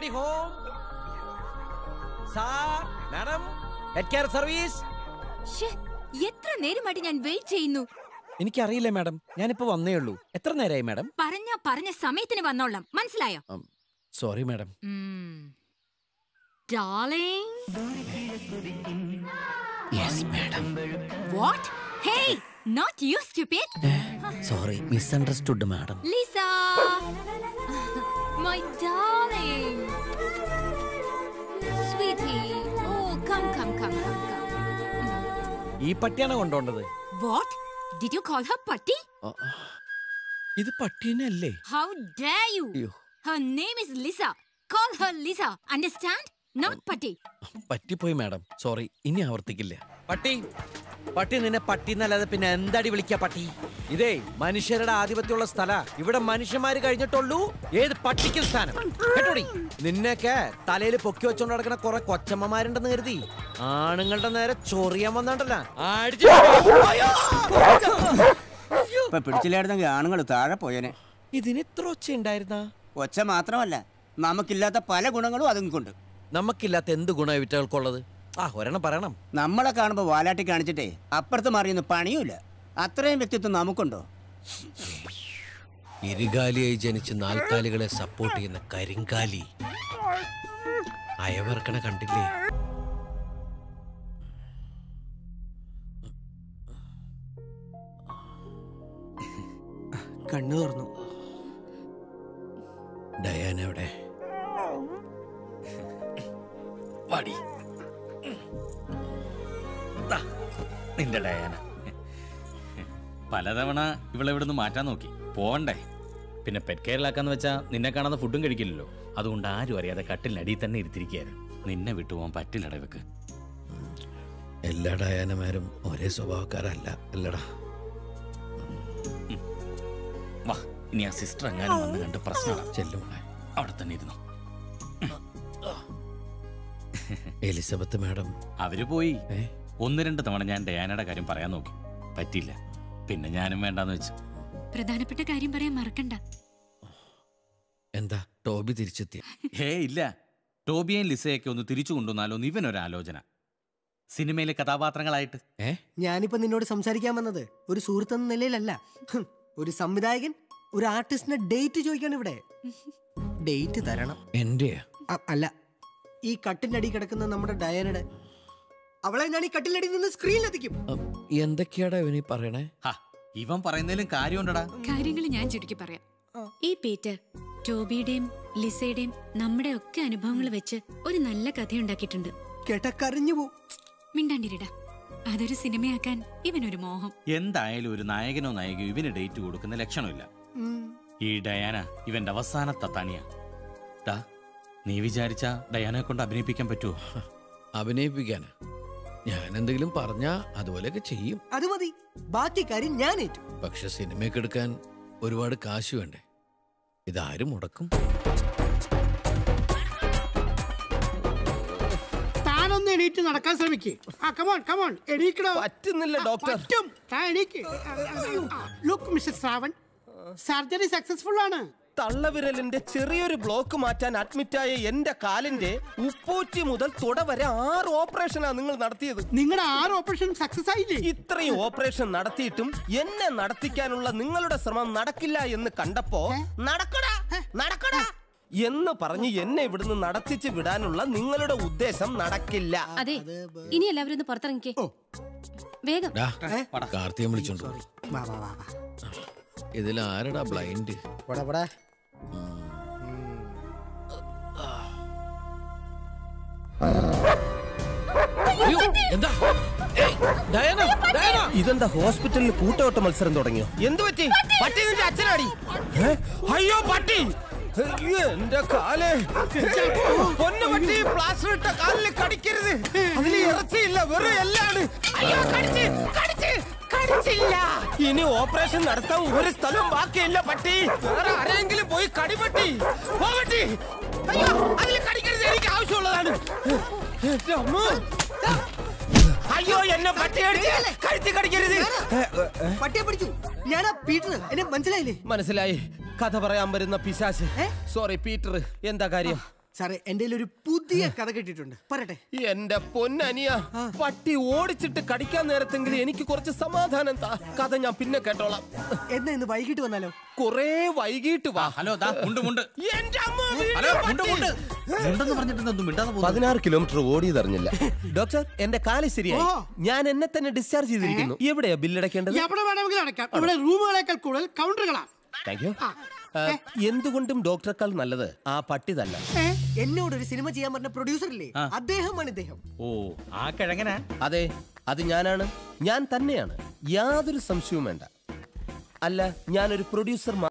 Home sir madam head care service ശ്ശേ, എത്ര നേരമായിട്ട് ഞാൻ വെയിറ്റ് ചെയ്യുന്നു എനിക്കറിയില്ല മാഡം ഞാനിപ്പോ വന്നേ ഉള്ളൂ എത്ര നേരമായി മാഡം പറഞ്ഞ പറഞ്ഞ സമയത്തിന് വന്നോളാം മനസ്സിലായോ sorry madam darling yes madam what hey not you stupid sorry misunderstood madam Lisa my darling sweetie oh come come come come come ഈ പട്ടിയാണ് കൊണ്ടുപോണ്ടത് what did you call her പട്ടി ഇത് പട്ടീനല്ലേ ഹൗ ഡെയർ യു അയ്യോ Her name is Lisa. Call her Lisa. Understand? Not Patti. പറ്റിപ്പോയി madam sorry ഇനി ആവർത്തിക്കില്ല പട്ടി പട്ടി നിന്നെ പട്ടി എന്നല്ലാതെ പിന്നെ എന്താടി വിളിക്കാ പട്ടി ഇതേ മനുഷ്യരുടെ ആധിപത്യമുള്ള സ്ഥല ഇവിടെ മനുഷ്യന്മാര് കഴിഞ്ഞിട്ടുള്ളൂ ഏത് പട്ടിക്കും സ്ഥാനം കേട്ടോടി നിന്നെയൊക്കെ തലയിൽ പൊക്കി വെച്ചോണ്ട് നടക്കുന്ന കുറെ കൊച്ചമ്മമാരുണ്ടെന്ന് കരുതി ആണുങ്ങളുടെ നേരെ ചൊറിയാൻ വന്നോണ്ടല്ല ഇപ്പൊ പിടിച്ചില്ലായിരുന്നെങ്കിൽ ആണുങ്ങൾ താഴെ പോയേനെ ഇതിന് ഇത്ര ഒച്ച ഉണ്ടായിരുന്ന ഒച്ച മാത്രമല്ല നമുക്കില്ലാത്ത പല ഗുണങ്ങളും അതുകൊണ്ട് നമുക്കില്ലാത്ത എന്ത് ഗുണ വിറ്റകൾക്കുള്ളത് ആ ഒരെണ്ണം പറയണം നമ്മളെ കാണുമ്പോൾ വാലാട്ടി കാണിച്ചിട്ടേ അപ്പുറത്ത് മാറിയൊന്നും പണിയുമില്ല അത്രയും വ്യക്തിത്വം നമുക്കുണ്ടോ ഇരുകാലിയായി ജനിച്ച് നാൽക്കാലികളെ സപ്പോർട്ട് ചെയ്യുന്ന കരിങ്കാലി അയവർക്കണ കണ്ടില്ലേ കണ്ണു തുറന്നു ഡയാന എവിടെ വാടി നിന്റെ ഡയാന പലതവണ ഇവളെ ഇവിടുന്ന് മാറ്റാൻ നോക്കി പോവണ്ടേ പിന്നെ പെറ്റ് കെയറിലാക്കാന്ന് വെച്ചാ നിന്നെ കാണാതെ ഫുഡും കഴിക്കില്ലല്ലോ അതുകൊണ്ട് ആരും അറിയാതെ കട്ടിലിനടിയിൽ തന്നെ ഇരുത്തിരിക്കുകയായിരുന്നു നിന്നെ വിട്ടുപോകാൻ പറ്റില്ലട ഇവക്ക് എല്ലാ ഡയാനമാരും ഒരേ സ്വഭാവക്കാരല്ല അല്ലടാ വാ ഇനി ആ സിസ്റ്റർ എങ്ങാനും വന്ന് കണ്ട് പ്രശ്നമാണ് ചെല്ലുമോളെ അവിടെ തന്നെ ഇരുന്നു എലിസബത്ത് മാഡം അവര് പോയി ഏ? ഒന്ന് രണ്ട് തവണ ഞാൻ ഡയാനയുടെ കാര്യം പറയാൻ നോക്കി പറ്റിയില്ല പിന്നെ ഞാനും വേണ്ടാന്ന് വെച്ചു പ്രധാനപ്പെട്ട കാര്യം പറയാൻ മറക്കണ്ട എന്താ ടോബി തിരിച്ചെത്തിയ ഹേ ഇല്ല ടോബിയെയും ലിസയൊക്കെ ഒന്ന് തിരിച്ചു കൊണ്ടുവന്നാലോ എന്ന് ഇവനൊരാലോചന സിനിമയിലെ കഥാപാത്രങ്ങളായിട്ട് ഏ ഞാനിപ്പോ നിന്നോട് സംസാരിക്കാൻ വന്നത് ഒരു സുഹൃത്ത് എന്ന നിലയിലല്ല ഹും, ഒരു സംവിധായകൻ ഒരു ആർട്ടിസ്റ്റിനെ ഡേറ്റ് ചോദിക്കാണ് ഇവിടെ ഡേറ്റ് തരണം എന്റെയാ അ- അല്ല ഈ കട്ടിന്റെ അടി കിടക്കുന്ന നമ്മുടെ ഡയനയുടെ അവളെ ഞാൻ ഈ കട്ടിലടി നിന്ന് സ്ക്രീനിലെത്തിക്കും ഉം, എന്തൊക്കെയാടാ ഇവനീ പറയണേ ഹാ ഇവൻ പറയുന്നതിലും കാര്യമുണ്ടടാ കാര്യങ്ങൾ ഞാൻ ചുരുക്കി പറയാം ഈ പീറ്റർ ടോബിയുടെയും ലിസയുടെയും നമ്മുടെ ഒക്കെ അനുഭവങ്ങൾ വെച്ച് ഒരു നല്ല കഥയുണ്ടാക്കിയിട്ടുണ്ട് കേട്ടാ കരഞ്ഞു പോ മിണ്ടാണ്ടിരിട അതൊരു സിനിമയാക്കാൻ ഇവനൊരു മോഹം എന്തായാലും ഒരു നായകനോ നായികയോ ഇവന് ഡേറ്റ് കൊടുക്കുന്ന ലക്ഷണമില്ല ഈ ഡയാന ഇവന്റെ അവസാനത്തെ തണിയാ ടാ നീ വിചാരിച്ച ഡയാനെ കൊണ്ട് അഭിനയിപ്പിക്കാൻ പറ്റുമോ അഭിനയിപ്പിക്കാനാ ഞാൻ എന്തെങ്കിലും പറഞ്ഞാ അതുപോലെയൊക്കെ ചെയ്യും അത് മതി ബാക്കി കാര്യം ഞാൻ ഏറ്റു പക്ഷെ സിനിമയൊക്കെ എടുക്കാൻ ഒരുപാട് കാശ് വേണ്ടേ ഇതാരും മുടക്കും താനൊന്ന് എണീറ്റ് നടക്കാൻ ശ്രമിക്കേ ആ കമോൺ കമോൺ എണീക്കണോ പറ്റുന്നില്ല ഡോക്ടർ പറ്റും താൻ എണീക്ക് look mister Shravan surgery successful ആണ് തള്ളവിരലിന്റെ ചെറിയൊരു ബ്ലോക്ക് മാറ്റാൻ അഡ്മിറ്റായ എന്റെ കാലിന്റെ ഉപ്പൂറ്റി മുതൽ തുട വരെ ആറ് ഓപ്പറേഷനാ നിങ്ങൾ നടത്തിയത് നിങ്ങളുടെ ആറ് ഓപ്പറേഷൻ സക്സസ് ആയില്ലേ ഇത്രയും ഓപ്പറേഷൻ നടത്തിയിട്ടും എന്നെ നടത്തിക്കാനുള്ള നിങ്ങളുടെ ശ്രമം നടക്കില്ല എന്ന് കണ്ടപ്പോ നടക്കടാ നടക്കടാ എന്ന് പറഞ്ഞ് എന്നെ ഇവിടുന്ന് നടത്തിച്ച് വിടാനുള്ള നിങ്ങളുടെ ഉദ്ദേശം നടക്കില്ല അതെ ഇനി എല്ലാവരും ഒന്ന് പുറത്തിറങ്ങിക്കേ വേഗം ഡാ കാർത്തികം വിളിച്ചോണ്ട് പോ. വാ വാ വാ വാ ഇതിൽ ആരടാ ബ്ലൈൻഡ് പോടാ പോടാ എന്താ ഏയ്, ഡയാന, ഡയാന. ഇതെന്താ ഹോസ്പിറ്റലിൽ കൂട്ടോട്ട മത്സരം തുടങ്ങിയോ എന്ത് പറ്റി പട്ടി നിന്റെ അച്ഛനാടി ഏ? അയ്യോ പട്ടി അയ്യോ, എന്റെ കാല് പൊന്നു പട്ടി പ്ലാസ്റ്റർ ഇട്ട കാലിൽ കടിക്കരുത് അതിൽ ഇറച്ചിയില്ല വെറും എല്ലാണ് അയ്യോ കടിച്ച് കടിച്ച് കടിച്ചില്ല ഇനി ഓപ്പറേഷൻ നടത്താൻ ഒരു സ്ഥലം ബാക്കിയില്ല പട്ടി വേറെ ആരെങ്കിലും പോയി കടിപട്ടി പോ പട്ടി അയ്യോ അതിൽ കടിക്കരുത് എനിക്ക് ആവശ്യമുള്ളതാണ് എന്റെ അമ്മ അയ്യോ എന്നെ പട്ടി അടിച്ച് കഴുത്തി കടിക്കരുത് പട്ടിയെ പിടിച്ചു ഞാനാ പീറ്റർ എന്നെ മനസ്സിലായില്ലേ മനസ്സിലായി കഥ പറയാൻ വരുന്ന പിശാശ് സോറി പീറ്റർ എന്താ കാര്യം സാറേ എന്റെ ഒരു പുതിയ കഥ കിട്ടിയിട്ടുണ്ട് പറയട്ടെ എന്റെ പൊന്നനിയ പട്ടി ഓടിച്ചിട്ട് കടിക്കാൻ നേരത്തെങ്കിലും എനിക്ക് കുറച്ച് സമാധാനം താ കഥ ഞാൻ പിന്നെ കേട്ടോളാം എന്നാ ഇന്ന് വൈകിട്ട് വന്നാലോ കൊറേ വൈകിട്ട് വാ ഹലോ ദാ മുണ്ട് മുണ്ട് എന്റെ അമ്മ വീട്ടിൽ ഹലോ മുണ്ട് പട്ടി. മുണ്ട് മുണ്ടെന്ന് പറഞ്ഞിട്ട് എന്തും മിണ്ടാതെ പോകുന്നു പതിനാറ് കിലോമീറ്റർ ഓടിയതറിഞ്ഞില്ല ഡോക്ടർ എന്റെ കാല് ശരിയായി ഓ. ഞാൻ എന്നെ തന്നെ ഡിസ്ചാർജ് ചെയ്തിരിക്കുന്നു എവിടെയാ ബില്ലടക്കേണ്ടത് എവിടെ വേണമെങ്കിലും അടയ്ക്കാം ഇവിടെ റൂമുകളേക്കാൾ കൂടുതൽ കൗണ്ടറുകളാണ് താങ്ക് യു എന്തുകൊണ്ടും ഡോക്ടറെക്കാൾ നല്ലത് ആ പട്ടി തന്നെ എന്നോട് ഒരു സിനിമ ചെയ്യാൻ പറഞ്ഞ പ്രൊഡ്യൂസർ ഇല്ലേ ആ. അദ്ദേഹമാണ് ഇദ്ദേഹം ഓ ആ കിഴങ്ങനാ അതെ അത് ഞാനാണ് ഞാൻ തന്നെയാണ് യാതൊരു സംശയവും വേണ്ട അല്ല ഞാനൊരു പ്രൊഡ്യൂസർ